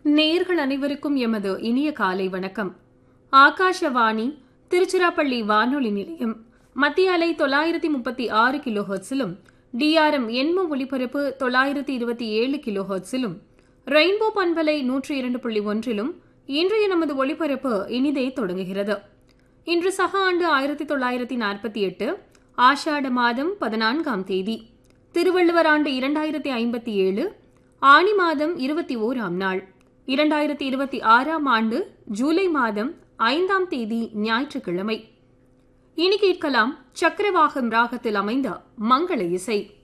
நேயர்கள் அனைவருக்கும் எமது இனிய காலை வணக்கம் ஆகாஷவாணி திருச்சிராப்பள்ளி வானொலி நிலையம் மத்திய அலை தொள்ளாயிரத்தி முப்பத்தி ஆறு கிலோ ஹெர்ட்ஸிலும் டிஆர்எம் எண்ம ஒலிபரப்பு தொள்ளாயிரத்தி இருபத்தி ஏழு கிலோ ஹெர்ட்ஸிலும் ரெயின்போ பண்பலை நூற்றி இரண்டு புள்ளி ஒன்றிலும் இன்றைய நமது ஒலிபரப்பு இனிதே தொடங்குகிறது இன்று சக ஆண்டு ஆயிரத்தி தொள்ளாயிரத்தி நாற்பத்தி எட்டு ஆஷாட மாதம் பதினான்காம் தேதி திருவள்ளுவர் ஆண்டு இரண்டாயிரத்தி ஐம்பத்தி ஏழு ஆனி மாதம் இருபத்தி ஓராம் நாள் இரண்டாயிரத்தி இருபத்தி ஆறாம் ஆண்டு ஜூலை மாதம் ஐந்தாம் தேதி ஞாயிற்றுக்கிழமை இனி கேட்கலாம் சக்கரவாகம் ராகத்தில் அமைந்த மங்கள இசை